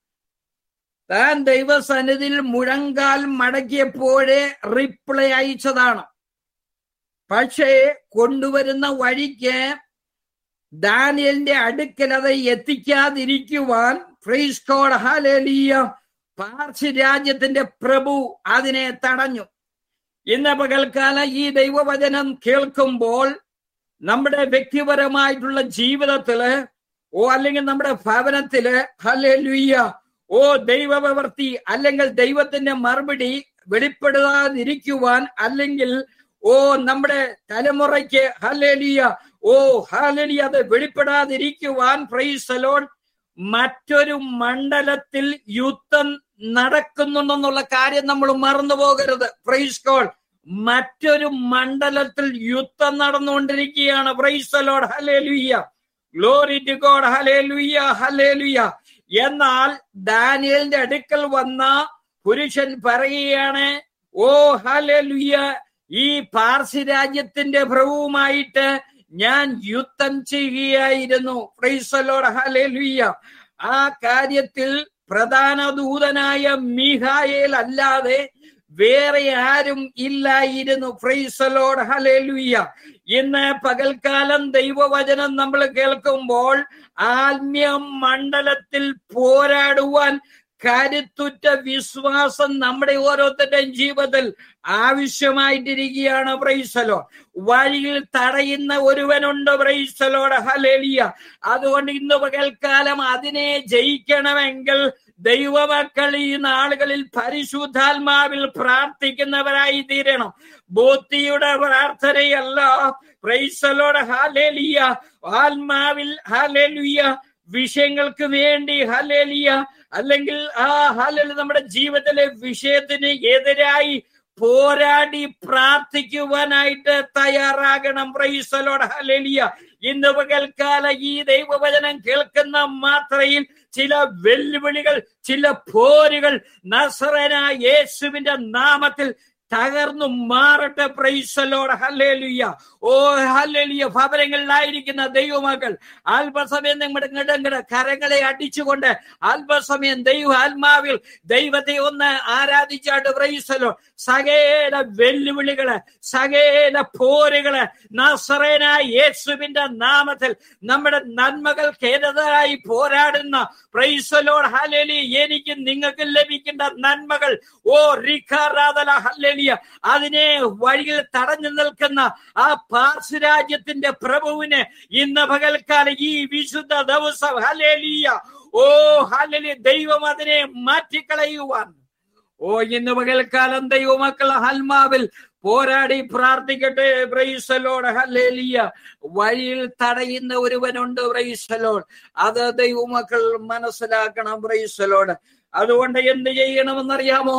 താൻ ദൈവസന്നിധിയിൽ മുഴങ്കാൽ മടക്കിയപ്പോഴേ റിപ്ലൈ അയച്ചതാണ് പക്ഷേ കൊണ്ടുവരുന്ന വഴിക്ക് ദാനിയലിന്റെ അടുക്കൽ അത് എത്തിക്കാതിരിക്കുവാൻ ഫ്രീസ്കോഡ് ഹാലേലിയ പാർശ്യ രാജ്യത്തിന്റെ പ്രഭു അതിനെ തടഞ്ഞു ഇന്ന് പകൽക്കാല ഈ ദൈവവചനം കേൾക്കുമ്പോൾ നമ്മുടെ വ്യക്തിപരമായിട്ടുള്ള ജീവിതത്തില് ഓ അല്ലെങ്കിൽ നമ്മുടെ ഭവനത്തില് ഹലേലുയ്യ ഓ ദൈവപ്രവർത്തി അല്ലെങ്കിൽ ദൈവത്തിന്റെ മറുപടി വെളിപ്പെടുത്താതിരിക്കുവാൻ അല്ലെങ്കിൽ ഓ നമ്മുടെ തലമുറയ്ക്ക് ഹലേലിയ ഓ ഹാലലി അത് വെളിപ്പെടാതിരിക്കുവാൻ പ്രൈസലോൺ മറ്റൊരു മണ്ഡലത്തിൽ യുദ്ധം നടക്കുന്നുണ്ടെന്നുള്ള കാര്യം നമ്മൾ മറന്നു പോകരുത് പ്രൈസ് കോൾ മറ്റൊരു മണ്ഡലത്തിൽ യുദ്ധം നടന്നുകൊണ്ടിരിക്കുകയാണ് praise Lord hallelujah glory to God hallelujah hallelujah എന്നാൽ ദാനിയലിന്റെ അടുക്കൽ വന്ന പുരുഷൻ പറയുകയാണ് ഓ ഹലേലുയ്യ ഈ പാർസി രാജ്യത്തിന്റെ പ്രഭുവുമായിട്ട് ഞാൻ യുദ്ധം ചെയ്യുകയായിരുന്നു പ്രൈസലോട് ഹലേലുയ്യ ആ കാര്യത്തിൽ പ്രധാന ദൂതനായ മീഹായേൽ അല്ലാതെ വേറെ ആരും ഇല്ലായിരുന്നു ഫ്രൈസലോട് ഹലേലുയ്യ ഇന്ന് പകൽക്കാലം ദൈവവചനം നമ്മൾ കേൾക്കുമ്പോൾ ആത്മീയ മണ്ഡലത്തിൽ പോരാടുവാൻ കരുത്തുറ്റ വിശ്വാസം നമ്മുടെ ഓരോരുത്തരുടെയും ജീവിതത്തിൽ ആവശ്യമായിട്ടിരിക്കുകയാണ് പ്രൈസലോ വഴിയിൽ തടയുന്ന ഒരുവനുണ്ട് പ്രൈസലോട് ഹലേലിയ അതുകൊണ്ട് ഇന്ന് പകൽക്കാലം അതിനെ ജയിക്കണമെങ്കിൽ ദൈവമക്കൾ ഈ നാളുകളിൽ പരിശുദ്ധാത്മാവിൽ പ്രാർത്ഥിക്കുന്നവരായി തീരണം ബോത്തിയുടെ പ്രാർത്ഥനയല്ല പ്രൈസലോട് ഹാലേലിയ ആത്മാവിൽ ഹാലേലിയ വിഷയങ്ങൾക്ക് വേണ്ടി ഹലേലിയ അല്ലെങ്കിൽ ആ ഹലല് നമ്മുടെ ജീവിതത്തിലെ വിഷയത്തിന് എതിരായി പോരാടി പ്രാർത്ഥിക്കുവാനായിട്ട് തയ്യാറാകണം പ്രൈസലോട് ഹലേലിയ ഇന്ന് പകൽക്കാല ഈ ദൈവവചനം കേൾക്കുന്ന മാത്രയിൽ ചില വെല്ലുവിളികൾ ചില പോരുകൾ നസറന യേശുവിന്റെ നാമത്തിൽ തകർന്നു മാറട്ടെ പ്രൈസലോട് ഹല്ലേലുയ്യ ഓ ഹല്ലേലുയ്യ ഭവനങ്ങളിലായിരിക്കുന്ന ദൈവമക്കൾ അല്പസമയം നിങ്ങളുടെ നിങ്ങളുടെ കരങ്ങളെ അടിച്ചുകൊണ്ട് അല്പസമയം ദൈവ ആത്മാവിൽ ദൈവത്തെ ഒന്ന് ആരാധിച്ചാട്ട് പ്രൈസലോ സകേല വെല്ലുവിളികള് സകേല പോരുകള് നസറേന യേശുവിന്റെ നാമത്തിൽ നമ്മുടെ നന്മകൾക്കെതിരായി പോരാടുന്ന പ്രൈസലോട് ഹലേലി എനിക്ക് നിങ്ങൾക്ക് ലഭിക്കേണ്ട നന്മകൾ ഓ റിഖാറാദല ഹല്ലേലിയ അതിനെ വഴിയിൽ തടഞ്ഞു നിൽക്കുന്ന ആ പാർശ്വരാജ്യത്തിന്റെ പ്രഭുവിനെ ഇന്ന് പകൽക്കാലം ഈ വിശുദ്ധ ദിവസം ഹലേലിയ ഓ ഹലേലി ദൈവം അതിനെ മാറ്റിക്കളയുവാൻ ഓ ഇന്ന് പകൽക്കാലം ദൈവമക്കൾ ഹൽമാവിൽ പോരാടി പ്രാർത്ഥിക്കട്ടെ ബ്രൈസലോട് ഹല്ലേലിയ വഴിയിൽ തടയുന്ന ഒരുവനുണ്ട് ബ്രൈസലോട് അത് ദൈവമക്കൾ മനസ്സിലാക്കണം ബ്രൈസലോട് അതുകൊണ്ട് എന്ത് ചെയ്യണമെന്നറിയാമോ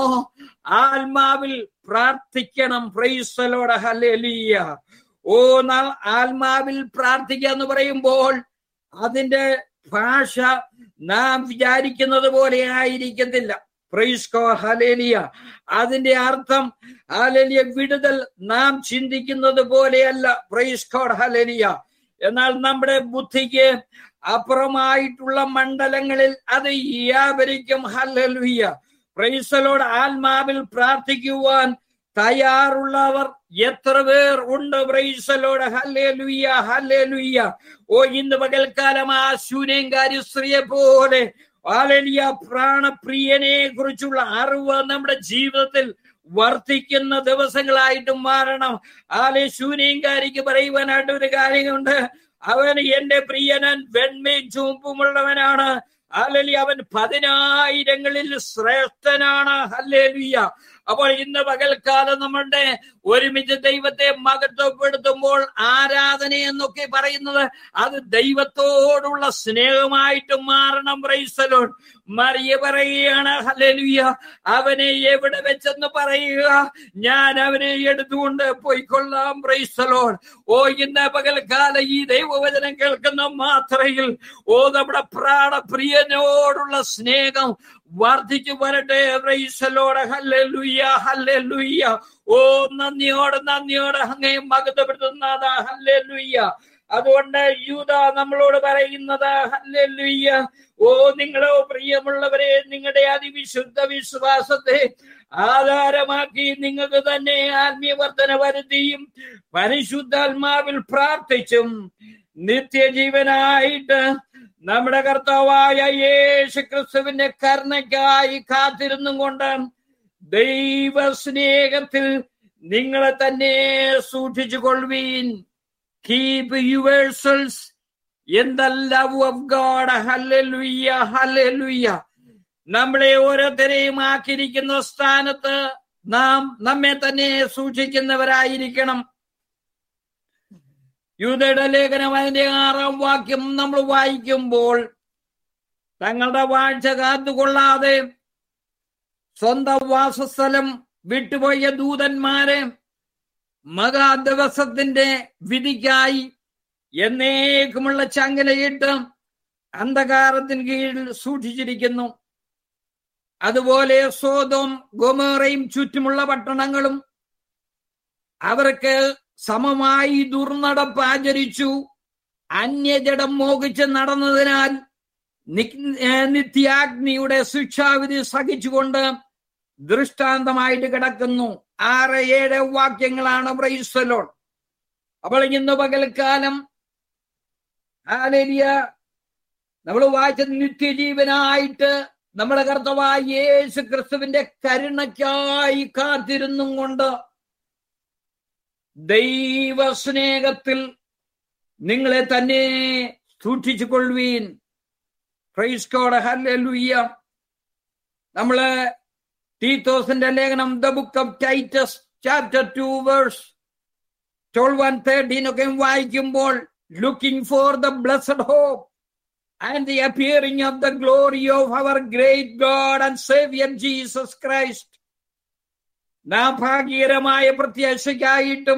ആത്മാവിൽ പ്രാർത്ഥിക്കണം പ്രൈസലോട് ഹല്ലേലിയ ഓ നാൾ ആത്മാവിൽ പ്രാർത്ഥിക്കുക എന്ന് പറയുമ്പോൾ അതിന്റെ ഭാഷ നാം വിചാരിക്കുന്നത് പോലെ ആയിരിക്കത്തില്ല പ്രൈസ്കോ ഹലേലിയ അതിന്റെ അർത്ഥം ഹലേലിയ വിടുതൽ നാം ചിന്തിക്കുന്നത് പോലെയല്ല പ്രൈസ്കോഡ് ഹലേലിയ എന്നാൽ നമ്മുടെ ബുദ്ധിക്ക് അപ്പുറമായിട്ടുള്ള മണ്ഡലങ്ങളിൽ അത് വ്യാപരിക്കും ഹല്ലേലൂയ പ്രൈസലോട് ആത്മാവിൽ പ്രാർത്ഥിക്കുവാൻ തയ്യാറുള്ളവർ എത്ര പേർ ഉണ്ട് പ്രൈസലോട് ഹല്ലേലൂയ ഹല്ലേലൂയ ഓ ഇന്ന് പകൽക്കാലം ആ ശൂന്യങ്കാരി സ്ത്രീയെ പോലെ ആലലിയ പ്രാണപ്രിയനെ കുറിച്ചുള്ള അറിവ് നമ്മുടെ ജീവിതത്തിൽ വർദ്ധിക്കുന്ന ദിവസങ്ങളായിട്ട് മാറണം ആലെ ശൂന്യങ്കാരിക്ക് പറയുവാനായിട്ട് ഒരു കാര്യമുണ്ട് അവൻ എന്റെ പ്രിയനൻ വെണ്മയും ചുവപ്പുമുള്ളവനാണ് ഹല്ലേലൂയ അവൻ പതിനായിരങ്ങളിൽ ശ്രേഷ്ഠനാണ് ഹല്ലേലൂയ അപ്പോൾ ഇന്ന് പകൽക്കാലം നമ്മളുടെ ഒരുമിച്ച് ദൈവത്തെ മകത്വപ്പെടുത്തുമ്പോൾ ആരാധന എന്നൊക്കെ പറയുന്നത് അത് ദൈവത്തോടുള്ള സ്നേഹമായിട്ട് മാറണം പ്രൈസലോൺ മറിയ പറയുകയാണ് ഹല്ലേലൂയ അവനെ എവിടെ വെച്ചെന്ന് പറയുക ഞാൻ അവനെ എടുത്തുകൊണ്ട് പോയിക്കൊള്ളാം പ്രൈസലോൺ ഓ ഇന്ന് പകൽക്കാലം ഈ ദൈവവചനം കേൾക്കുന്ന മാത്രയിൽ ഓ നമ്മുടെ പ്രാണപ്രിയനോടുള്ള സ്നേഹം വർദ്ധിച്ചു വരട്ടെ പ്രൈസലോട് ഹല്ലേലൂയ ഹല്ലേലൂയ ഓ നന്ദിയോടെ നന്ദിയോടെ അങ്ങേ മകതപ്പെടുത്തുന്നതാ ഹല്ലേലൂയ അതുകൊണ്ട് യൂത നമ്മളോട് പറയുന്നത് ഹല്ലേലൂയ ഓ നിങ്ങളോ പ്രിയമുള്ളവരെ നിങ്ങളുടെ അതിവിശുദ്ധ വിശ്വാസത്തെ ആധാരമാക്കി നിങ്ങൾക്ക് തന്നെ ആത്മീയവർദ്ധന വരുത്തിയും പരിശുദ്ധാത്മാവിൽ പ്രാർത്ഥിച്ചും നിത്യജീവനായിട്ട് നമ്മുടെ കർത്താവായ യേശു ക്രിസ്തുവിന്റെ കരുണയ്ക്കായി കാത്തിരുന്നും കൊണ്ട് ദൈവസ്നേഹത്തിൽ നിങ്ങളെ തന്നെ സൂക്ഷിച്ചു കൊള്ളുവീൻ keep yourselves in the love of God hallelujah hallelujah നമ്മളെ ഓരോരുത്തരെയും ആക്കിയിരിക്കുന്ന സ്ഥാനത്ത് നാം നമ്മെ തന്നെ സൂക്ഷിക്കുന്നവരായിരിക്കണം യൂതയുടെ ലേഖനം അതിന്റെ ആറാം വാക്യം നമ്മൾ വായിക്കുമ്പോൾ തങ്ങളുടെ വാഴ്ച കാത്തുകൊള്ളാതെ സ്വന്തം വാസസ്ഥലം വിട്ടുപോയ ദൂതന്മാരെ മഹാദിവസത്തിന്റെ വിധിക്കായി എന്നേക്കുമുള്ള ചങ്ങലയിട്ട് അന്ധകാരത്തിന് കീഴിൽ സൂക്ഷിച്ചിരിക്കുന്നു അതുപോലെ സോതോം ഗോമേറയും ചുറ്റുമുള്ള പട്ടണങ്ങളും അവർക്ക് സമമായി ദുർനടപ്പ് ആചരിച്ചു അന്യജടം മോഹിച്ച് നടന്നതിനാൽ നിത്യാഗ്നിയുടെ ശിക്ഷാവിധി സഹിച്ചുകൊണ്ട് ദൃഷ്ടാന്തമായിട്ട് കിടക്കുന്നു ആറ് ഏഴ് വാക്യങ്ങളാണ് ബ്രൈസലോൺ അപ്പോൾ ഇന്ന് പകൽക്കാലം ആലേലിയ നമ്മൾ വായിച്ച നിത്യജീവനായിട്ട് നമ്മുടെ കർത്തവായ യേശു ക്രിസ്തുവിന്റെ കരുണയ്ക്കായി കാത്തിരുന്നും കൊണ്ട് ദൈവസ്നേഹത്തിൽ നിങ്ങളെ തന്നെ സൂക്ഷിച്ചു കൊള്ളുവീൻ ക്രൈസ്കോട് ഹല്ലേലൂയ്യ നമ്മള് തീത്തോസിന്റെ ലേഖനം the book of Titus chapter two verse twelve and thirteen ഒക്കെ വായിക്കുമ്പോൾ looking for the blessed hope and the appearing of the glory of our great God and saviour Jesus Christ നാം ഭാഗ്യകരമായ പ്രത്യാശയ്ക്കായിട്ടും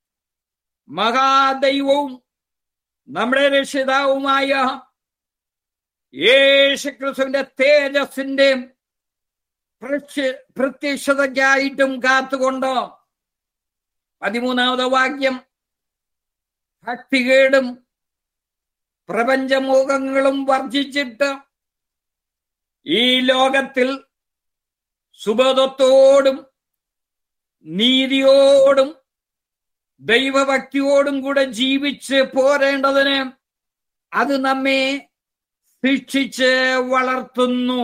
മഹാദൈവവും നമ്മുടെ രക്ഷിതാവുമായ യേശുക്രിസ്തുവിന്റെ തേജസ്സിന്റെ പ്രത്യക്ഷതയ്ക്കായിട്ടും കാത്തുകൊണ്ട് പതിമൂന്നാമത് വാക്യം ഭക്തികേടും പ്രപഞ്ചമോഹങ്ങളും വർജിച്ചിട്ട് ഈ ലോകത്തിൽ സുബോധത്തോടും നീതിയോടും ദൈവഭക്തിയോടും കൂടെ ജീവിച്ച് പോരേണ്ടതിന് അത് നമ്മെ ശിക്ഷിച്ച് വളർത്തുന്നു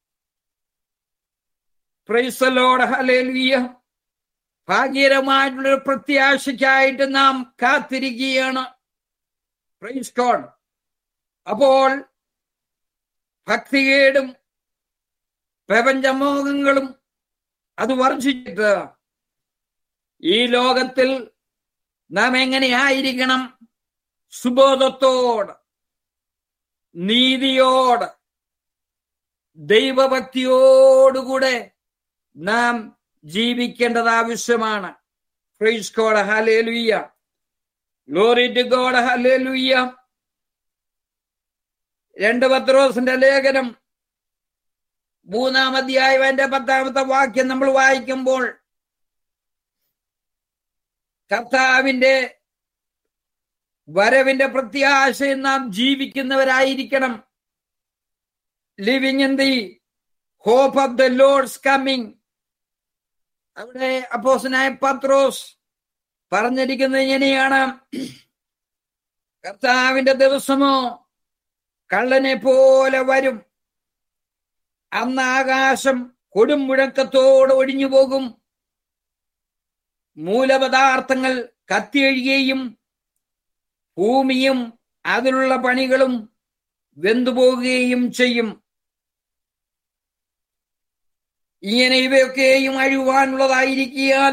പ്രൈസലോട് ഹലേലിയ ഭാഗ്യകരമായിട്ടുള്ളൊരു പ്രത്യാശയ്ക്കായിട്ട് നാം കാത്തിരിക്കുകയാണ് പ്രൈസ് ഗോഡ് അപ്പോൾ ഭക്തികേടും പ്രപഞ്ചമോഹങ്ങളും അത് വർജിച്ചിട്ട് ഈ ലോകത്തിൽ നാം എങ്ങനെയായിരിക്കണം സുബോധത്തോട് നീതിയോട് ദൈവഭക്തിയോടുകൂടെ നാം ജീവിക്കേണ്ടത് ആവശ്യമാണ് praise God hallelujah glory to God hallelujah രണ്ട് പത്രോസിന്റെ ലേഖനം മൂന്നാം അധ്യായം എന്റെ പത്താമത്തെ വാക്യം നമ്മൾ വായിക്കുമ്പോൾ കർത്താവിന്റെ വരവിന്റെ പ്രത്യാശയിൽ നാം ജീവിക്കുന്നവരായിരിക്കണം living in the hope of the Lord's coming അവിടെ അപ്പോസനായ പത്രോസ് പറഞ്ഞിരിക്കുന്നത് ഇങ്ങനെയാണ് കർത്താവിന്റെ ദിവസമോ കള്ളനെ പോലെ വരും അന്ന് ആകാശം കൊടുമുഴക്കത്തോടെ ഒഴിഞ്ഞു പോകും മൂലപദാർത്ഥങ്ങൾ കത്തിയൊഴുകയും ഭൂമിയും അതിലുള്ള പണികളും വെന്തുപോകുകയും ചെയ്യും ഇങ്ങനെ ഇവയൊക്കെയും അഴിവാനുള്ളതായിരിക്കിയാൽ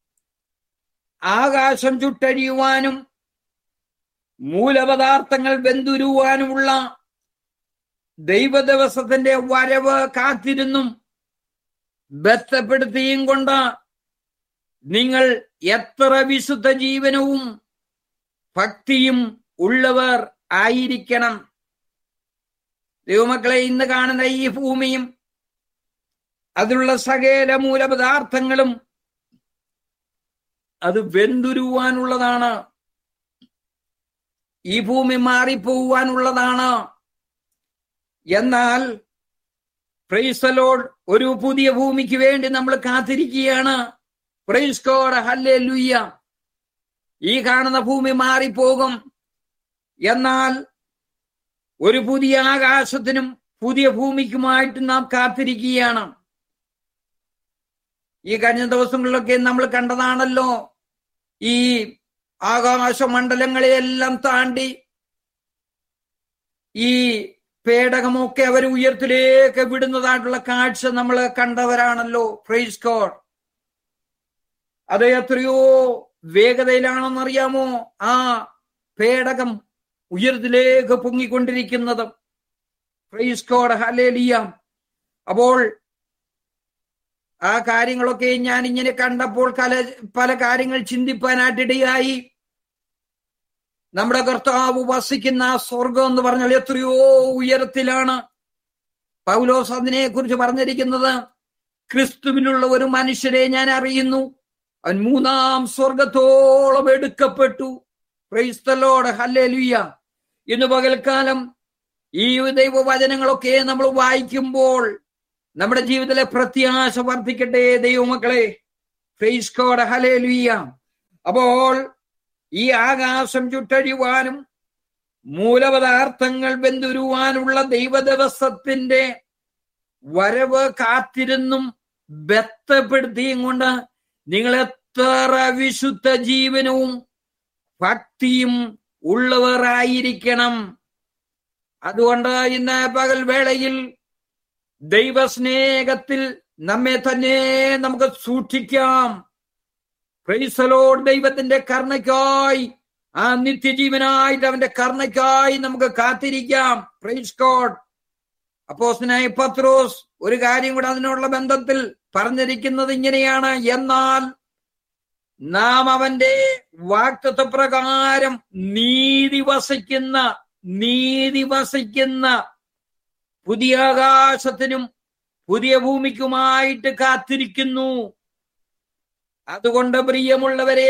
ആകാശം ചുട്ടഴിയുവാനും മൂലപദാർത്ഥങ്ങൾ വെന്തുരുവാനുമുള്ള ദൈവദിവസത്തിന്റെ വരവ് കാത്തിരുന്നും ബന്ധപ്പെടുത്തിയും കൊണ്ട് നിങ്ങൾ എത്ര വിശുദ്ധ ജീവനവും ഭക്തിയും ഉള്ളവർ ആയിരിക്കണം ദൈവമക്കളെ ഇന്ന് കാണുന്ന ഈ ഭൂമിയും അതിലുള്ള സകല മൂലപദാർത്ഥങ്ങളും അത് വെന്തുരുവാനുള്ളതാണ് ഈ ഭൂമി മാറിപ്പോവാനുള്ളതാണ് എന്നാൽ പ്രൈസലോഡ് ഒരു പുതിയ ഭൂമിക്ക് വേണ്ടി നമ്മൾ കാത്തിരിക്കുകയാണ് പ്രൈസ് കോഡ് ഹല്ലേ ലുയ്യ ഈ കാണുന്ന ഭൂമി മാറിപ്പോകും എന്നാൽ ഒരു പുതിയ ആകാശത്തിനും പുതിയ ഭൂമിക്കുമായിട്ട് നാം കാത്തിരിക്കുകയാണ് ഈ കഴിഞ്ഞ ദിവസങ്ങളിലൊക്കെ നമ്മൾ കണ്ടതാണല്ലോ ഈ ആകാശമണ്ഡലങ്ങളെയെല്ലാം താണ്ടി ഈ പേടകമൊക്കെ അവർ ഉയർത്തിലേക്ക് വിടുന്നതായിട്ടുള്ള കാഴ്ച നമ്മൾ കണ്ടവരാണല്ലോ ഫ്രൈസ് കോഡ് അത് എത്രയോ വേഗതയിലാണെന്നറിയാമോ ആ പേടകം ഉയരത്തിലേക്ക് പൊങ്ങിക്കൊണ്ടിരിക്കുന്നത് ഫ്രൈസ് കോഡ് ഹലേലിയ അപ്പോൾ ആ കാര്യങ്ങളൊക്കെ ഞാൻ ഇങ്ങനെ കണ്ടപ്പോൾ കല പല കാര്യങ്ങൾ ചിന്തിപ്പാനായിട്ടിടയായി നമ്മുടെ കർത്താവ് വസിക്കുന്ന ആ സ്വർഗം എന്ന് പറഞ്ഞാൽ എത്രയോ ഉയരത്തിലാണ് പൗലോസ് അതിനെ കുറിച്ച് പറഞ്ഞിരിക്കുന്നത് ക്രിസ്തുവിനുള്ള ഒരു മനുഷ്യരെ ഞാൻ അറിയുന്നു അവൻ മൂന്നാം സ്വർഗത്തോളം എടുക്കപ്പെട്ടു ക്രൈസ്തലോട് ഹല്ലേലുയ്യ ഇന്ന് പകൽക്കാലം ഈ ദൈവവചനങ്ങളൊക്കെ നമ്മൾ വായിക്കുമ്പോൾ നമ്മുടെ ജീവിതത്തിലെ പ്രത്യാശ വർദ്ധിക്കട്ടെ ദൈവമക്കളെ ഫേസ്കോട് ഹലേലുയ്യ അപ്പോൾ ഈ ആകാശം ചുട്ടഴിയുവാനും മൂലപദാർത്ഥങ്ങൾ ബന്ധുരുവാനുള്ള ദൈവദിവസത്തിന്റെ വരവ് കാത്തിരുന്നും ബന്ധപ്പെടുത്തിയും കൊണ്ട് നിങ്ങൾ എത്ര വിശുദ്ധ ജീവനവും ഭക്തിയും ഉള്ളവർ ആയിരിക്കണം അതുകൊണ്ട് ഇന്ന് പകൽ വേളയിൽ ദൈവസ്നേഹത്തിൽ നമ്മെ തന്നെ നമുക്ക് സൂക്ഷിക്കാം പ്രൈസലോട് ദൈവത്തിന്റെ കർണയ്ക്കായി ആ നിത്യജീവനായിട്ട് അവന്റെ കർണയ്ക്കായി നമുക്ക് കാത്തിരിക്കാം പ്രൈസ് കോഡ് അപ്പോസ്നായ പത്രോസ് ഒരു കാര്യം കൂടെ അതിനുള്ള ബന്ധത്തിൽ പറഞ്ഞിരിക്കുന്നത് ഇങ്ങനെയാണ് എന്നാൽ നാം അവന്റെ വാക്തത്വ പ്രകാരം നീതി വസിക്കുന്ന നീതി വസിക്കുന്ന പുതിയ ആകാശത്തിനും പുതിയ ഭൂമിക്കുമായിട്ട് കാത്തിരിക്കുന്നു അതുകൊണ്ട് പ്രിയമുള്ളവരെ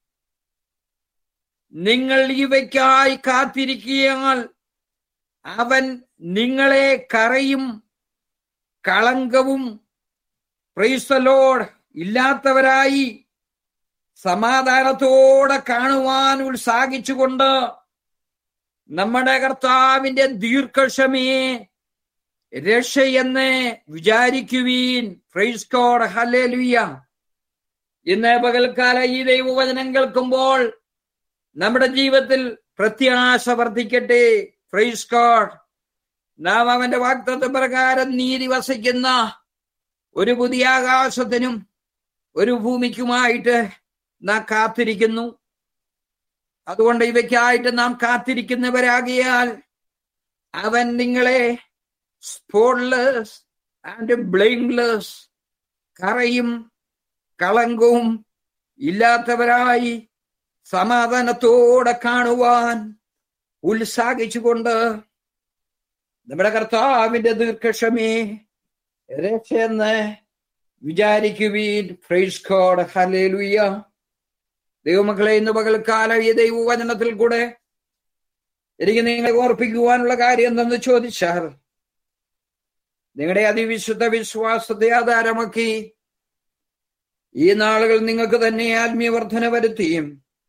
നിങ്ങൾ ഇവയ്ക്കായി കാത്തിരിക്കിയാൽ അവൻ നിങ്ങളെ കറയും കളങ്കവും പ്രൈസലോഡ് ഇല്ലാത്തവരായി സമാധാനത്തോടെ കാണുവാൻ ഉത്സാഹിച്ചുകൊണ്ട് നമ്മുടെ കർത്താവിന്റെ ദീർഘക്ഷമയെ രക്ഷയെന്ന് വിചാരിക്കുവീൻ ഫ്രൈസ് കോഡ് ഹല്ലേലുയ്യ ഇന്ന് പകൽക്കാല ഈ ദൈവവചനം കേൾക്കുമ്പോൾ നമ്മുടെ ജീവിതത്തിൽ പ്രത്യാശ വർദ്ധിക്കട്ടെ ഫ്രൈസ് കോഡ് നാം അവന്റെ വാക്തത്വ പ്രകാരം നീതി വസിക്കുന്ന ഒരു പുതിയ ആകാശത്തിനും ഒരു ഭൂമിക്കുമായിട്ട് നാം കാത്തിരിക്കുന്നു അതുകൊണ്ട് ഇവയ്ക്കായിട്ട് നാം കാത്തിരിക്കുന്നവരാകിയാൽ അവൻ നിങ്ങളെ സ്പോട്ട്ലെസ് ആൻഡ് ബ്ലെയിംലെസ് കറയും കളങ്കവും ഇല്ലാത്തവരായി സമാധാനത്തോടെ കാണുവാൻ ഉത്സാഹിച്ചുകൊണ്ട് നമ്മുടെ കർത്താവിന്റെ ദീർഘക്ഷമേ രക്ഷയെന്ന് വിചാരിക്കുവീൻ ഫ്രൈസ് കോഡ് ഹലേലുയ്യ ദൈവമക്കളെ ഇന്ന് പകൽക്കാലം ഈ ദൈവവചനത്തിൽ കൂടെ എനിക്ക് നിങ്ങളെ ഓർപ്പിക്കുവാനുള്ള കാര്യം എന്തെന്ന് ചോദിച്ചാൽ നിങ്ങളുടെ അതിവിശുദ്ധ വിശ്വാസത്തെ ആധാരമാക്കി ഈ നാളുകൾ നിങ്ങൾക്ക് തന്നെ ആത്മീയവർദ്ധന വരുത്തിയും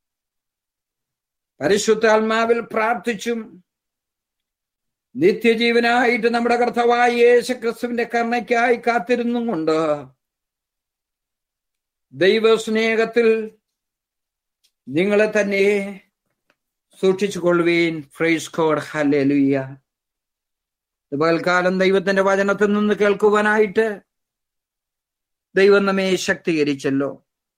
പരിശുദ്ധാത്മാവിൽ പ്രാർത്ഥിച്ചും നിത്യജീവനായിട്ട് നമ്മുടെ കർത്തവായ യേശു ക്രിസ്തുവിന്റെ കർണയ്ക്കായി കാത്തിരുന്നും കൊണ്ട് ദൈവസ്നേഹത്തിൽ നിങ്ങളെ തന്നെ സൂക്ഷിച്ചു കൊള്ളുവീൻ ഫ്രൈസ് കോഡ് ഹല്ലേലൂയ പകൽക്കാലം ദൈവത്തിന്റെ വചനത്തിൽ നിന്ന് കേൾക്കുവാനായിട്ട് ദൈവം നമ്മെ ശക്തീകരിച്ചല്ലോ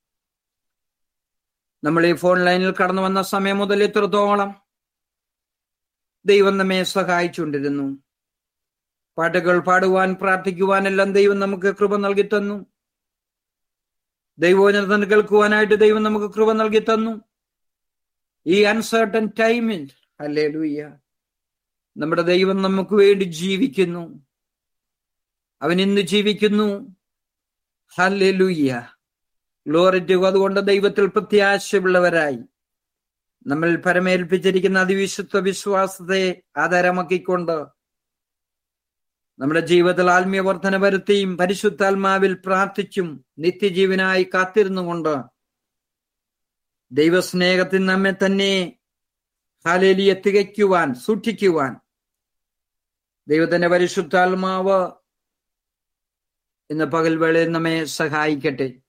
നമ്മൾ ഈ ഫോൺ ലൈനിൽ കടന്നു വന്ന സമയം മുതൽ ഇത്രത്തോളം ദൈവം നമ്മെ സഹായിച്ചുകൊണ്ടിരുന്നു പാട്ടുകൾ പാടുവാൻ പ്രാർത്ഥിക്കുവാനെല്ലാം ദൈവം നമുക്ക് കൃപ നൽകി തന്നു ദൈവവചനത്തിന് കേൾക്കുവാനായിട്ട് ദൈവം നമുക്ക് കൃപ നൽകി തന്നു ഈ അൺസർട്ടൻ ടൈമിൽ അല്ലേ ലൂയ്യ നമ്മുടെ ദൈവം നമുക്ക് വേണ്ടി ജീവിക്കുന്നു അവൻ ഇന്ന് ജീവിക്കുന്നു ഹല്ലേ ലൂയ്യ ഗ്ലോറിറ്റു അതുകൊണ്ട് ദൈവത്തിൽ പ്രത്യാശയുള്ളവരായി നമ്മൾ പരമേൽപ്പിച്ചിരിക്കുന്ന അതിവിശുദ്ധ വിശ്വാസത്തെ ആധാരമാക്കിക്കൊണ്ട് നമ്മുടെ ജീവിതത്തിൽ ആത്മീയ വർധന വരുത്തിയും പരിശുദ്ധാത്മാവിൽ പ്രാർത്ഥിച്ചും നിത്യജീവനായി കാത്തിരുന്നുകൊണ്ട് ദൈവസ്നേഹത്തിൽ നമ്മെ തന്നെ ഹാലേലിയെ തികയ്ക്കുവാൻ സൂക്ഷിക്കുവാൻ ദൈവത്തിന്റെ പരിശുദ്ധാത്മാവ് ഇന്ന് പകൽ വേളയിൽ നമ്മെ സഹായിക്കട്ടെ